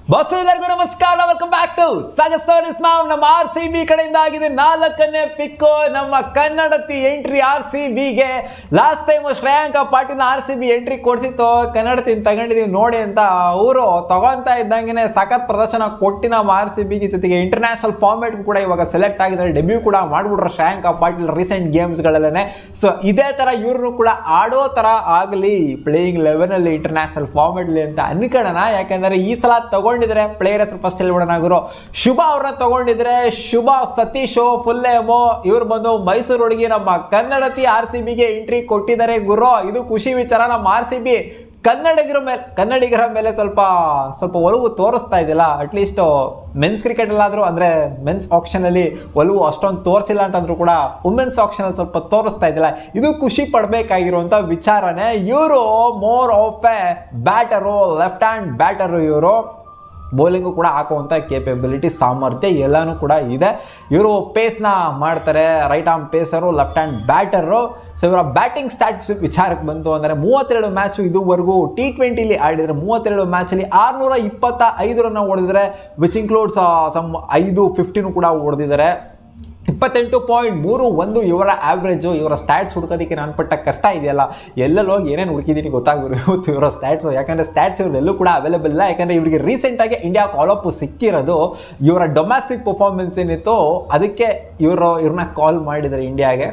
bus ಎಲ್ಲರಿಗೂ ನಮಸ್ಕಾರ welcome back to ಸಗಸೋರಿಸ್ ಮಾವ್ ನಮ್ಮ ಆರ್ ಸಿ ಬಿ ಕಡೆಯಿಂದ ಆಗಿದೆ ನಾಲ್ಕನೇ ಪಿಕ್ಕು ನಮ್ಮ ಕನ್ನಡತಿ ಎಂಟ್ರಿ ಆರ್ ಸಿ ಬಿಗೆ last time Shreyanka Patil R C B entry ಕೊಡಿಸಿತ್ತು ಕನ್ನಡತಿ ತಗೊಂಡಿದೀವಿ ನೋಡಿ ಅಂತ ಅವರು ತಗೊಂತ ಇದ್ದಂಗೆ ಸಖತ್ ಪ್ರದರ್ಶನ ಕೊಟ್ಟಿ ನಮ್ಮ ಆರ್ ಸಿ ಬಿಗೆ ಜೊತೆಗೆ ಇಂಟರ್ನ್ಯಾಷನಲ್ ಫಾರ್ಮ್ಯಾಟ್ ಕೂಡ ಇವಾಗ ಸೆಲೆಕ್ಟ್ ಆಗಿದ್ದಾರೆ ಡೆಬ್ಯೂ ಕೂಡ ಮಾಡ್ಬಿಟ್ರು ಶ್ರೇಯಾಂಕ ಪಾಟೀಲ್ ರೀಸೆಂಟ್ ಗೇಮ್ಸ್ಗಳಲ್ಲೇ ಸೊ ಇದೇ ಥರ ಇವ್ರನ್ನು ಕೂಡ ಆಡೋ ಥರ ಆಗಲಿ ಪ್ಲೇಯಿಂಗ್ ಲೆವೆನಲ್ಲಿ ಇಂಟರ್ನ್ಯಾಷನಲ್ ಫಾರ್ಮೆಟ್ಲಿ ಅಂತ ಅನ್ಕೊಳ್ಳೋಣ ಯಾಕಂದರೆ ಈ ಸಲ ತಗೊಂಡಿದ್ರೆ ಪ್ಲೇಯರ್ ಹೆಸರು ಫಸ್ಟ್ ಹೇಳ್ಬಿಡೋಣ ಗುರು ಶುಭ ಅವ್ರನ್ನ ತಗೊಂಡಿದ್ರೆ ಶುಭ ಸತೀಶು ಫುಲ್ ನೇಮು ಇವ್ರು ಬಂದು ಮೈಸೂರು ಹುಡುಗಿ ನಮ್ಮ ಕನ್ನಡತಿ ಆರ್ ಸಿ ಬಿಗೆ ಎಂಟ್ರಿ ಕೊಟ್ಟಿದ್ದಾರೆ ಗುರು ಇದು ಖುಷಿ ವಿಚಾರ ನಮ್ಮ ಆರ್ ಸಿ ಬಿ ಕನ್ನಡಿಗರ ಮೇಲೆ ಕನ್ನಡಿಗರ ಮೇಲೆ ಸ್ವಲ್ಪ ಸ್ವಲ್ಪ ಒಲವು ತೋರಿಸ್ತಾ ಇದೆಯಲ್ಲ ಅಟ್ಲೀಸ್ಟ್ ಮೆನ್ಸ್ ಕ್ರಿಕೆಟಲ್ಲಾದರೂ ಅಂದರೆ ಮೆನ್ಸ್ ಆಪ್ಷನಲ್ಲಿ ಒಲವು ಅಷ್ಟೊಂದು ತೋರಿಸಿಲ್ಲ ಅಂತಂದ್ರೂ ಕೂಡ ವುಮೆನ್ಸ್ ಆಪ್ಷನಲ್ಲಿ ಸ್ವಲ್ಪ ತೋರಿಸ್ತಾ ಇದೆಯಲ್ಲ ಇದು ಖುಷಿ ಪಡಬೇಕಾಗಿರುವಂಥ ವಿಚಾರನೇ ಇವರು more of a batter left hand batter ಇವರು ಬೌಲಿಂಗು ಕೂಡ ಹಾಕುವಂಥ ಕೇಪಬಿಲಿಟಿ ಸಾಮರ್ಥ್ಯ ಎಲ್ಲನೂ ಕೂಡ ಇದೆ ಇವರು ಪೇಸ್ನ ಮಾಡ್ತಾರೆ right arm pacer left hand batter so ಇವರ ಬ್ಯಾಟಿಂಗ್ ಸ್ಟಾಟ್ಸ್ ವಿಚಾರಕ್ಕೆ ಬಂತು ಅಂದರೆ ಮೂವತ್ತೆರಡು ಮ್ಯಾಚು ಇದುವರೆಗೂ ಟಿ ಟ್ವೆಂಟಿಲಿ ಆಡಿದರೆ ಮೂವತ್ತೆರಡು ಮ್ಯಾಚಲ್ಲಿ ಆರುನೂರ ಇಪ್ಪತ್ತ ಐದು ರನ್ನ ಹೊಡೆದಿದ್ದಾರೆ ವಿಚ್ ಇನ್ಕ್ಲೂಡ್ಸ್ ಸಮ್ ಐದು ಫಿಫ್ಟಿನೂ ಕೂಡ ಹೊಡೆದಿದ್ದಾರೆ ಇಪ್ಪತ್ತೆಂಟು ಪಾಯಿಂಟ್ ಮೂರು ಒಂದು ಇವರ ಆವ್ರೇಜು ಇವರ ಸ್ಟ್ಯಾಟ್ಸ್ ಹುಡ್ಕೋದಕ್ಕೆ ನಾನು ಪಟ್ಟ ಕಷ್ಟ ಇದೆಯಲ್ಲ ಎಲ್ಲೆಲ್ಲಿ ಹೋಗಿ ಏನೇನು ಹುಡುಕಿದ್ದೀನಿ ಗೊತ್ತಾಗ್ಬಿಡು ಇವತ್ತು ಇವರ ಸ್ಟ್ಯಾಟ್ಸು ಯಾಕಂದರೆ ಸ್ಟ್ಯಾಟ್ಸ್ ಇವ್ರದ್ದೆಲ್ಲೂ ಕೂಡ ಅವೈಲೇಬಲ್ ಇಲ್ಲ ಯಾಕಂದರೆ ಇವರಿಗೆ ರೀಸೆಂಟಾಗಿ ಇಂಡಿಯಾ ಕಾಲಪ್ ಸಿಕ್ಕಿರೋದು ಇವರ ಡೊಮ್ಯಾಸ್ಟಿಕ್ ಪರ್ಫಾರ್ಮೆನ್ಸ್ ಏನಿತ್ತು ಅದಕ್ಕೆ ಇವರು ಇವ್ರನ್ನ ಕಾಲ್ ಮಾಡಿದ್ದಾರೆ ಇಂಡಿಯಾಗೆ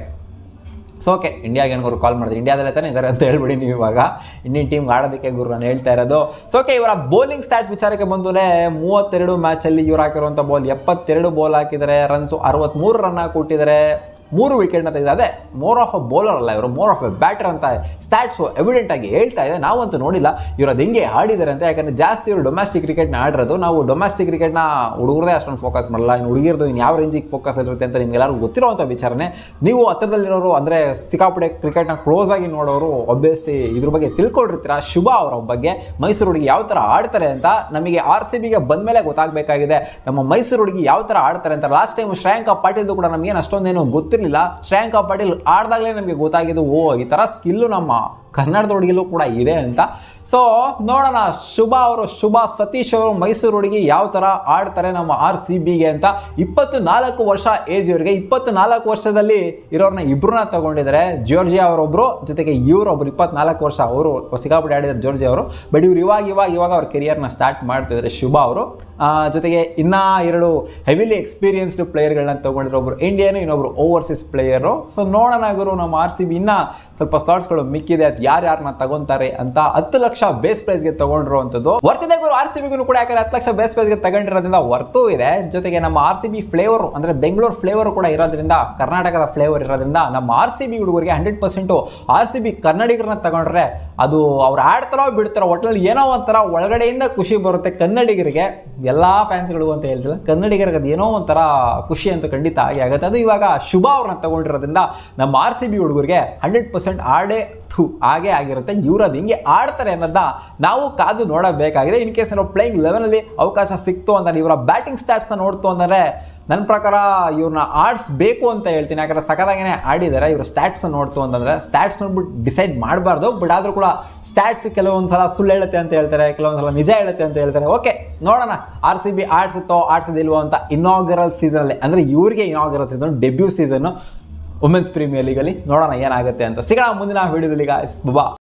ಸೊ ಓಕೆ ಇಂಡಿಯಾಗೆ ಏನಾದ್ರು ಕಾಲ್ ಮಾಡಿದ್ರೆ ಇಂಡಿಯಾದಲ್ಲೇ ತಾನೇ ಇದ್ದಾರೆ ಅಂತ ಹೇಳ್ಬಿಡಿ ನೀವು ಇವಾಗ ಇಂಡಿಯನ್ ಟೀಮ್ಗೆ ಆಡೋದಕ್ಕೆ ಗುರು ನಾನು ಹೇಳ್ತಾ ಇರೋದು ಸೊ ಓಕೆ ಇವರ ಬೌಲಿಂಗ್ ಸ್ಟ್ಯಾಟ್ಸ್ ವಿಚಾರಕ್ಕೆ ಬಂದರೆ ಮೂವತ್ತೆರಡು ಮ್ಯಾಚಲ್ಲಿ ಇವ್ರು ಹಾಕಿರುವಂಥ ಬಾಲ್ ಎಪ್ಪತ್ತೆರಡು ಬಾಲ್ ಹಾಕಿದ್ದಾರೆ ರನ್ಸು ಅರವತ್ತ್ಮೂರು ರನ್ ಕೊಟ್ಟಿದ್ದಾರೆ ಮೂರು ವಿಕೆಟ್ನ ತೆಗೆದ ಅದೇ ಮೋರ್ ಆಫ್ ಅ ಬೌಲರ್ ಅಲ್ಲ ಇವರು ಮೋರ್ ಆಫ್ ಎ ಬ್ಯಾಟರ್ ಅಂತ ಸ್ಟ್ಯಾಟ್ಸು ಎವಿಡೆಂಟ್ ಆಗಿ ಹೇಳ್ತಾ ಇದೆ ನಾವಂತೂ ನೋಡಿಲ್ಲ ಇವರು ಅದು ಹೆಂಗೆ ಆಡಿದ್ದಾರೆ ಅಂತ ಯಾಕಂದರೆ ಜಾಸ್ತಿ ಇವರು ಡೊಮ್ಯಾಸ್ಟಿಕ್ ಕ್ರಿಕೆಟ್ನ ಆಡಿರೋದು ನಾವು ಡೊಮ್ಯಾಸ್ಟಿಕ್ ಕ್ರಿಕೆಟ್ನ ಹುಡುಗರದೇ ಅಷ್ಟೊಂದು ಫೋಕಸ್ ಮಾಡಲ್ಲ ಇನ್ನು ಹುಡುಗಿರ್ದು ಇನ್ನು ಯಾವ ರೇಂಜಿಗೆ ಫೋಕಸ್ ಇರುತ್ತೆ ಅಂತ ನಿಮ್ಗೆಲ್ಲರಿಗೂ ಗೊತ್ತಿರೋವಂಥ ವಿಚಾರನೆ ನೀವು ಹತ್ರದಲ್ಲಿರೋರು ಅಂದರೆ ಸಿಕ್ಕಾಪಟ್ಟೆ ಕ್ರಿಕೆಟ್ನ ಕ್ಲೋಸ್ ಆಗಿ ನೋಡೋರು ಒಬ್ಬಿಯಸ್ಲಿ ಇದ್ರ ಬಗ್ಗೆ ತಿಳ್ಕೊಂಡಿರ್ತೀರ ಶುಭ ಅವರ ಬಗ್ಗೆ ಮೈಸೂರು ಹುಡುಗಿ ಯಾವ ಥರ ಆಡ್ತಾರೆ ಅಂತ ನಮಗೆ ಆರ್ ಸಿ ಬಿಗೆ ಬಂದಮೇಲೆ ಗೊತ್ತಾಗಬೇಕಾಗಿದೆ ನಮ್ಮ ಮೈಸೂರು ಹುಡುಗಿ ಯಾವ ಥರ ಆಡ್ತಾರೆ ಅಂತ ಲಾಸ್ಟ್ ಟೈಮ್ ಶ್ರೇಯಾಂಕ ಪಾಟೀಲ್ದು ಕೂಡ ನಮಗೇನು ಅಷ್ಟೊಂದೇನು ಗೊತ್ತಿರಲಿಲ್ಲ ಶ್ರೇಯಾಂಕ ಪಾಟೀಲ್ ಆಡ್ದಾಗಲೇ ನಮಗೆ ಗೊತ್ತಾಗಿದ್ದು ಓ ಈ ಥರ ಸ್ಕಿಲ್ಲು ನಮ್ಮ ಕನ್ನಡದ ಹುಡುಗಿಲೂ ಕೂಡ ಇದೆ ಅಂತ ಸೊ ನೋಡೋಣ ಶುಭ ಅವರು ಶುಭ ಸತೀಶ್ ಅವರು ಮೈಸೂರು ಹುಡುಗಿ ಯಾವ ಥರ ಆಡ್ತಾರೆ ನಮ್ಮ ಆರ್ ಸಿ ಬಿಗೆ ಅಂತ ಇಪ್ಪತ್ತು ನಾಲ್ಕು ವರ್ಷ ಏಜ್ ಇವರಿಗೆ ಇಪ್ಪತ್ತು ನಾಲ್ಕು ವರ್ಷದಲ್ಲಿ ಇರೋರನ್ನ ಇಬ್ಬರನ್ನ ತಗೊಂಡಿದ್ದಾರೆ ಜಾರ್ಜಿಯಾ ಅವರೊಬ್ಬರು ಜೊತೆಗೆ ಇವರೊಬ್ರು ಇಪ್ಪತ್ನಾಲ್ಕು ವರ್ಷ ಅವರು ಸಿಕ್ಕಾಪಟ್ಟೆ ಆಡಿದ್ದಾರೆ ಜಾರ್ಜಿಯಾ ಅವರು ಬಟ್ ಇವ್ರು ಇವಾಗ ಇವಾಗ ಇವಾಗ ಅವ್ರ ಕೆರಿಯರ್ನ ಸ್ಟಾರ್ಟ್ ಮಾಡ್ತಿದ್ದಾರೆ ಶುಭ ಅವರು ಆ, ಜೊತೆಗೆ ಇನ್ನೂ ಎರಡು ಹೆವಿಲಿ ಎಕ್ಸ್ಪೀರಿಯನ್ಸ್ಡ್ ಪ್ಲೇಯರ್ಗಳನ್ನ ತಗೊಂಡಿರೋ ಒಬ್ರು ಇಂಡಿಯನ್ ಇನ್ನೊಬ್ರು ಓವರ್ಸೀಸ್ ಪ್ಲೇಯರು ಸೊ ನೋಡೋಣ ಗುರು ನಮ್ಮ ಆರ್ ಸಿ ಬಿ ಇನ್ನೂ ಸ್ವಲ್ಪ ಸ್ಲಾಟ್ಸ್ಗಳು ಮಿಕ್ಕಿದೆ ಅದು ಯಾರ್ಯಾರನ್ನ ತಗೊಂತಾರೆ ಅಂತ ಹತ್ತು ಲಕ್ಷ ಬೇಸ್ ಪ್ರೈಸ್ಗೆ ತಗೊಂಡಿರುವಂಥದ್ದು ವರ್ತಿದೆ ಗುರು ಆರ್ ಸಿ ಬಿಗೂ ಕೂಡ ಯಾಕಂದ್ರೆ ಹತ್ತು ಲಕ್ಷ ಬೇಸ್ ಪ್ರೈಸ್ಗೆ ತಗೊಂಡಿರೋದ್ರಿಂದ ವರ್ತೂ ಇದೆ ಜೊತೆಗೆ ನಮ್ಮ ಆರ್ ಸಿ ಬಿ ಫ್ಲೇವರ್ ಅಂದರೆ ಬೆಂಗಳೂರು ಫ್ಲೇವರ್ ಕೂಡ ಇರೋದ್ರಿಂದ ಕರ್ನಾಟಕದ ಫ್ಲೇವರ್ ಇರೋದ್ರಿಂದ ನಮ್ಮ ಆರ್ ಸಿ ಬಿ ಹುಡುಗರಿಗೆ hundred percent R C B ಕನ್ನಡಿಗರನ್ನ ತಗೊಂಡ್ರೆ ಅದು ಅವ್ರು ಆಡ್ತಾರೋ ಬಿಡ್ತಾರೋ ಒಟ್ಟಿನಲ್ಲಿ ಏನೋ ಒಂಥರ ಒಳಗಡೆಯಿಂದ ಖುಷಿ ಬರುತ್ತೆ ಕನ್ನಡಿಗರಿಗೆ ಎಲ್ಲ ಫ್ಯಾನ್ಸ್ಗಳಿಗೂ ಅಂತ ಹೇಳ್ತಿಲ್ಲ ಕನ್ನಡಿಗರಿಗೆ ಅದು ಏನೋ ಒಂಥರ ಖುಷಿ ಅಂತ ಖಂಡಿತ ಆಗಿ ಆಗುತ್ತೆ ಅದು ಇವಾಗ ಶುಭ ಅವ್ರನ್ನ ತಗೊಂಡಿರೋದ್ರಿಂದ ನಮ್ಮ ಆರ್ ಸಿ ಬಿ ಹುಡುಗರಿಗೆ ಹಂಡ್ರೆಡ್ ಪರ್ಸೆಂಟ್ ಆಡೇ ಥು ಹಾಗೆ ಆಗಿರುತ್ತೆ ಇವ್ರು ಅದು ಹಿಂಗೆ ಆಡ್ತಾರೆ ಅನ್ನೋದನ್ನ ನಾವು ಕಾದು ನೋಡಬೇಕಾಗಿದೆ ಇನ್ ಕೇಸ್ ನಾವು ಪ್ಲೇಯಿಂಗ್ ಲೆವೆನಲ್ಲಿ ಅವಕಾಶ ಸಿಕ್ತು ಅಂದರೆ ಇವರ ಬ್ಯಾಟಿಂಗ್ ಸ್ಟ್ಯಾಟ್ಸ್ನ ನೋಡ್ತು ಅಂದರೆ ನನ್ನ ಪ್ರಕಾರ ಇವ್ರನ್ನ ಆಡಿಸ್ಬೇಕು ಅಂತ ಹೇಳ್ತೀನಿ ಯಾಕಂದರೆ ಸಖತ್ತಾಗೇ ಆಡಿದ್ದಾರೆ ಇವ್ರ ಸ್ಟ್ಯಾಟ್ಸ್ ನೋಡ್ತು ಅಂತಂದರೆ ಸ್ಟ್ಯಾಟ್ಸ್ ನೋಡ್ಬಿಟ್ಟು ಡಿಸೈಡ್ ಮಾಡಬಾರ್ದು ಬಟ್ ಆದರೂ ಕೂಡ ಸ್ಟ್ಯಾಟ್ಸ್ ಕೆಲವೊಂದು ಸಲ ಸುಳ್ಳು ಹೇಳುತ್ತೆ ಅಂತ ಹೇಳ್ತಾರೆ ಕೆಲವೊಂದು ಸಲ ನಿಜ ಹೇಳುತ್ತೆ ಅಂತ ಹೇಳ್ತಾರೆ ಓಕೆ ನೋಡೋಣ ಆರ್ ಸಿ ಬಿ ಆಡ್ಸುತ್ತೋ ಆಡ್ಸೋದಿಲ್ವೋ ಅಂತ ಇನಾಗರಲ್ ಸೀಸನಲ್ಲಿ ಅಂದರೆ ಇವ್ರಿಗೆ ಇನಾಗರಲ್ ಸೀಸನ್ ಡೆಬ್ಯೂ ಸೀಸನ್ನು ವುಮೆನ್ಸ್ ಪ್ರೀಮಿಯರ್ ಲೀಗಲ್ಲಿ ನೋಡೋಣ ಏನಾಗುತ್ತೆ ಅಂತ ಸಿಗೋಣ ಮುಂದಿನ ವಿಡಿಯೋದಲ್ಲಿ ಗಾಯ್ಸ್ ಬಾ